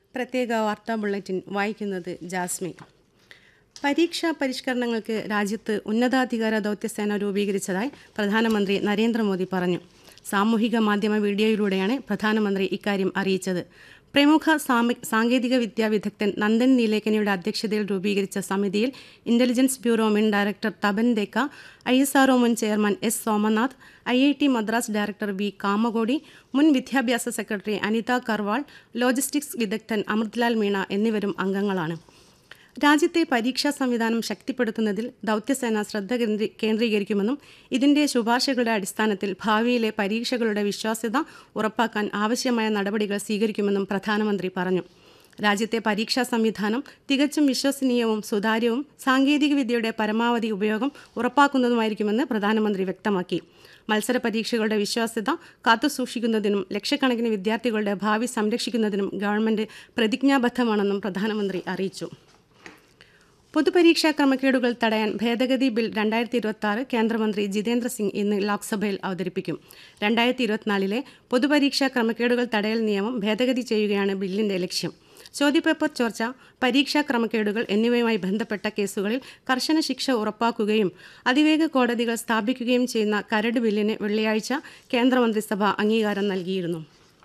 പ്രത്യേക വാർത്താ ബുള്ളറ്റിൻ വായിക്കുന്നത് ജാസ്മിൻ പരീക്ഷാ പരിഷ്കരണങ്ങൾക്ക് രാജ്യത്ത് ഉന്നതാധികാര ദൗത്യസേന രൂപീകരിച്ചതായി പ്രധാനമന്ത്രി നരേന്ദ്രമോദി പറഞ്ഞു സാമൂഹിക മാധ്യമ വീഡിയോയിലൂടെയാണ് പ്രധാനമന്ത്രി ഇക്കാര്യം അറിയിച്ചത് പ്രമുഖ സാമി സാങ്കേതിക വിദ്യാ വിദഗ്ധൻ നന്ദൻ നീലേക്കനിയുടെ അധ്യക്ഷതയിൽ രൂപീകരിച്ച സമിതിയിൽ ഇന്റലിജൻസ് ബ്യൂറോ മുൻ director Tapan Deka I S R O മുൻ chairman S Somanath I I T Madras director V Kamakoti മുൻ വിദ്യാഭ്യാസ സെക്രട്ടറി അനിത കർവാൾ ലോജിസ്റ്റിക്സ് വിദഗ്ധൻ അമൃത്ലാൽ മീണ എന്നിവരും അംഗങ്ങളാണ് രാജ്യത്തെ പരീക്ഷാ സംവിധാനം ശക്തിപ്പെടുത്തുന്നതിൽ ദൗത്യസേന ശ്രദ്ധ കേന്ദ്രീ കേന്ദ്രീകരിക്കുമെന്നും ഇതിന്റെ ശുപാർശകളുടെ അടിസ്ഥാനത്തിൽ ഭാവിയിലെ പരീക്ഷകളുടെ വിശ്വാസ്യത ഉറപ്പാക്കാൻ ആവശ്യമായ നടപടികൾ സ്വീകരിക്കുമെന്നും പ്രധാനമന്ത്രി പറഞ്ഞു രാജ്യത്തെ പരീക്ഷാ സംവിധാനം തികച്ചും വിശ്വസനീയവും സുതാര്യവും സാങ്കേതികവിദ്യയുടെ പരമാവധി ഉപയോഗം ഉറപ്പാക്കുന്നതുമായിരിക്കുമെന്ന് പ്രധാനമന്ത്രി വ്യക്തമാക്കി മത്സര പരീക്ഷകളുടെ വിശ്വാസ്യത കാത്തുസൂക്ഷിക്കുന്നതിനും ലക്ഷക്കണക്കിന് വിദ്യാർത്ഥികളുടെ ഭാവി സംരക്ഷിക്കുന്നതിനും ഗവൺമെന്റ് പ്രതിജ്ഞാബദ്ധമാണെന്നും പ്രധാനമന്ത്രി അറിയിച്ചു പൊതുപരീക്ഷാ ക്രമക്കേടുകൾ തടയാൻ ഭേദഗതി ബിൽ രണ്ടായിരത്തി ഇരുപത്തി ആറ് കേന്ദ്രമന്ത്രി ജിതേന്ദ്ര സിംഗ് ഇന്ന് ലോക്സഭയിൽ അവതരിപ്പിക്കും രണ്ടായിരത്തി ഇരുപത്തിനാലിലെ പൊതുപരീക്ഷാ ക്രമക്കേടുകൾ തടയൽ നിയമം ഭേദഗതി ചെയ്യുകയാണ് ബില്ലിന്റെ ലക്ഷ്യം ചോദ്യപേപ്പർ ചോർച്ച പരീക്ഷാ ക്രമക്കേടുകൾ എന്നിവയുമായി ബന്ധപ്പെട്ട കേസുകളിൽ കർശന ശിക്ഷ ഉറപ്പാക്കുകയും അതിവേഗ കോടതികൾ സ്ഥാപിക്കുകയും ചെയ്യുന്ന കരട് ബില്ലിന് വെള്ളിയാഴ്ച കേന്ദ്രമന്ത്രിസഭ അംഗീകാരം നൽകിയിരുന്നു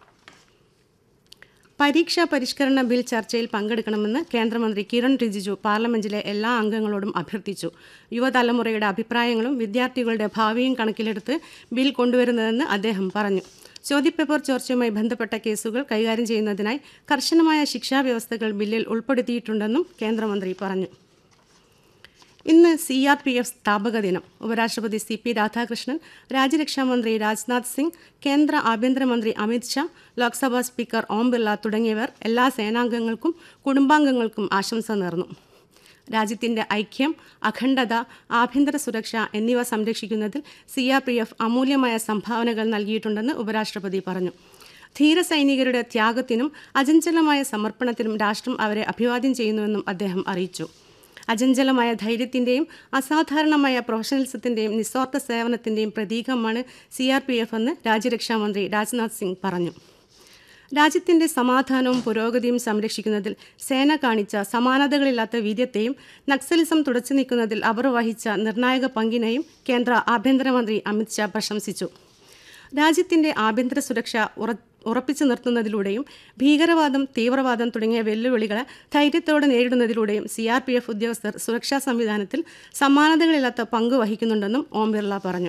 പരീക്ഷാ പരിഷ്കരണ ബിൽ ചർച്ചയിൽ പങ്കെടുക്കണമെന്ന് കേന്ദ്രമന്ത്രി കിരൺ റിജിജു പാർലമെന്റിലെ എല്ലാ അംഗങ്ങളോടും അഭ്യർത്ഥിച്ചു യുവതലമുറയുടെ അഭിപ്രായങ്ങളും വിദ്യാർത്ഥികളുടെ ഭാവിയും കണക്കിലെടുത്ത് ബിൽ കൊണ്ടുവരുന്നതെന്ന് അദ്ദേഹം പറഞ്ഞു ചോദ്യപേപ്പർ ചോർച്ചയുമായി ബന്ധപ്പെട്ട കേസുകൾ കൈകാര്യം ചെയ്യുന്നതിനായി കർശനമായ ശിക്ഷാ വ്യവസ്ഥകൾ ബില്ലിൽ ഉൾപ്പെടുത്തിയിട്ടുണ്ടെന്നും കേന്ദ്രമന്ത്രി പറഞ്ഞു ഇന്ന് സി ആർ പി എഫ് സ്ഥാപക ദിനം ഉപരാഷ്ട്രപതി സി പി രാധാകൃഷ്ണൻ രാജ്യരക്ഷാമന്ത്രി രാജ്നാഥ് സിംഗ് കേന്ദ്ര ആഭ്യന്തരമന്ത്രി അമിത് ഷാ ലോക്സഭാ സ്പീക്കർ ഓം ബിർള തുടങ്ങിയവർ എല്ലാ സേനാംഗങ്ങൾക്കും കുടുംബാംഗങ്ങൾക്കും ആശംസ നേർന്നു രാജ്യത്തിന്റെ ഐക്യം അഖണ്ഡത ആഭ്യന്തര സുരക്ഷ എന്നിവ സംരക്ഷിക്കുന്നതിൽ സി ആർ പി എഫ് അമൂല്യമായ സംഭാവനകൾ നൽകിയിട്ടുണ്ടെന്ന് ഉപരാഷ്ട്രപതി പറഞ്ഞു ധീര സൈനികരുടെ ത്യാഗത്തിനും അചഞ്ചലമായ സമർപ്പണത്തിനും രാഷ്ട്രം അവരെ അഭിവാദ്യം ചെയ്യുന്നുവെന്നും അദ്ദേഹം അറിയിച്ചു അചഞ്ചലമായ ധൈര്യത്തിന്റെയും അസാധാരണമായ പ്രൊഫഷണലിസത്തിന്റെയും നിസ്വാർത്ഥ സേവനത്തിന്റെയും പ്രതീകമാണ് സി ആർ പി എഫ് എന്ന് രാജ്യരക്ഷാമന്ത്രി രാജ്നാഥ് സിംഗ് പറഞ്ഞു രാജ്യത്തിന്റെ സമാധാനവും പുരോഗതിയും സംരക്ഷിക്കുന്നതിൽ സേന കാണിച്ച സമാനതകളില്ലാത്ത വീര്യത്തെയും നക്സലിസം തുടച്ചു നീക്കുന്നതിൽ അവർ വഹിച്ച നിർണായക പങ്കിനെയും കേന്ദ്ര ആഭ്യന്തരമന്ത്രി അമിത്ഷാ പ്രശംസിച്ചു രാജ്യത്തിന്റെ ആഭ്യന്തര സുരക്ഷ ഉറ ഉറപ്പിച്ചു നിർത്തുന്നതിലൂടെയും ഭീകരവാദം തീവ്രവാദം തുടങ്ങിയ വെല്ലുവിളികളെ ധൈര്യത്തോടെ നേരിടുന്നതിലൂടെയും സി ആർ പി എഫ് ഉദ്യോഗസ്ഥർ സുരക്ഷാ സംവിധാനത്തിൽ സമാനതകളില്ലാത്ത പങ്ക് വഹിക്കുന്നുണ്ടെന്നും ഓം ബിർള പറഞ്ഞു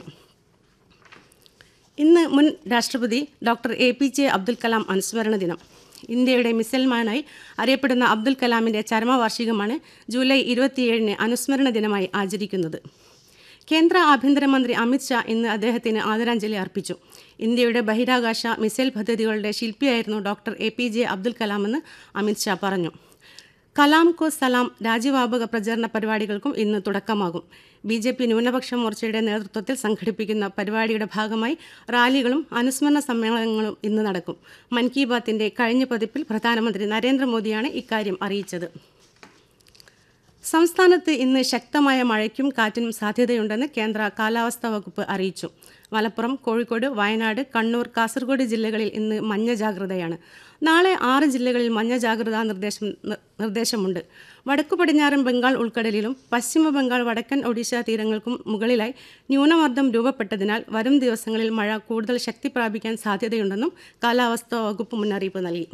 ഇന്ന് മുൻ രാഷ്ട്രപതി doctor A P J Abdul Kalam അനുസ്മരണ ദിനം ഇന്ത്യയുടെ മിസൈൽമാനായി അറിയപ്പെടുന്ന അബ്ദുൽ കലാമിന്റെ ചരമവാർഷികമാണ് ജൂലൈ ഇരുപത്തിയേഴിന് അനുസ്മരണ ദിനമായി ആചരിക്കുന്നത് കേന്ദ്ര ആഭ്യന്തരമന്ത്രി അമിത് ഷാ ഇന്ന് അദ്ദേഹത്തിന് ആദരാഞ്ജലി അർപ്പിച്ചു ഇന്ത്യയുടെ ബഹിരാകാശ മിസൈൽ പദ്ധതികളുടെ ശില്പിയായിരുന്നു doctor A P J Abdul കലാമെന്ന് അമിത് ഷാ പറഞ്ഞു കലാം കോ സലാം രാജ്യവ്യാപക പ്രചരണ പരിപാടികൾക്കും ഇന്ന് തുടക്കമാകും ബി ജെ പി ന്യൂനപക്ഷ മോർച്ചയുടെ നേതൃത്വത്തിൽ സംഘടിപ്പിക്കുന്ന പരിപാടിയുടെ ഭാഗമായി റാലികളും അനുസ്മരണ സമ്മേളനങ്ങളും ഇന്ന് നടക്കും മൻ കി ബാത്തിന്റെ കഴിഞ്ഞ പതിപ്പിൽ പ്രധാനമന്ത്രി നരേന്ദ്രമോദിയാണ് ഇക്കാര്യം അറിയിച്ചത് സംസ്ഥാനത്ത് ഇന്ന് ശക്തമായ മഴയ്ക്കും കാറ്റിനും സാധ്യതയുണ്ടെന്ന് കേന്ദ്ര കാലാവസ്ഥാ വകുപ്പ് അറിയിച്ചു മലപ്പുറം കോഴിക്കോട് വയനാട് കണ്ണൂർ കാസർഗോഡ് ജില്ലകളിൽ ഇന്ന് മഞ്ഞ ജാഗ്രതയാണ് നാളെ ആറ് ജില്ലകളിൽ മഞ്ഞ ജാഗ്രതാ നിർദ്ദേശം നിർദ്ദേശമുണ്ട് വടക്കു പടിഞ്ഞാറൻ ബംഗാൾ ഉൾക്കടലിലും പശ്ചിമ ബംഗാൾ വടക്കൻ ഒഡീഷ തീരങ്ങൾക്കും മുകളിലായി ന്യൂനമർദ്ദം രൂപപ്പെട്ടതിനാൽ വരും ദിവസങ്ങളിൽ മഴ കൂടുതൽ ശക്തി പ്രാപിക്കാൻ സാധ്യതയുണ്ടെന്നും കാലാവസ്ഥാ വകുപ്പ് മുന്നറിയിപ്പ് നൽകി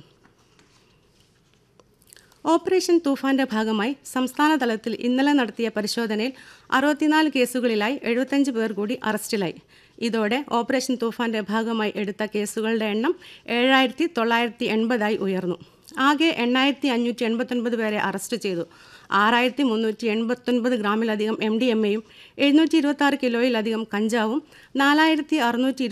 ഓപ്പറേഷൻ തൂഫാന്റെ ഭാഗമായി സംസ്ഥാന തലത്തിൽ ഇന്നലെ നടത്തിയ പരിശോധനയിൽ അറുപത്തിനാല് കേസുകളിലായി എഴുപത്തഞ്ച് പേർ കൂടി അറസ്റ്റിലായി ഇതോടെ ഓപ്പറേഷൻ തൂഫാന്റെ ഭാഗമായി എടുത്ത കേസുകളുടെ എണ്ണം ഏഴായിരത്തി തൊള്ളായിരത്തി എൺപതായി ഉയർന്നു ആകെ എണ്ണായിരത്തി അഞ്ഞൂറ്റി എൺപത്തൊൻപത് പേരെ അറസ്റ്റ് ചെയ്തു ആറായിരത്തി മുന്നൂറ്റി എൺപത്തൊൻപത് ഗ്രാമിലധികം എം ഡി എം എയും എഴുന്നൂറ്റി ഇരുപത്തി ആറ് കിലോയിലധികം കഞ്ചാവും നാലായിരത്തി അറുന്നൂറ്റി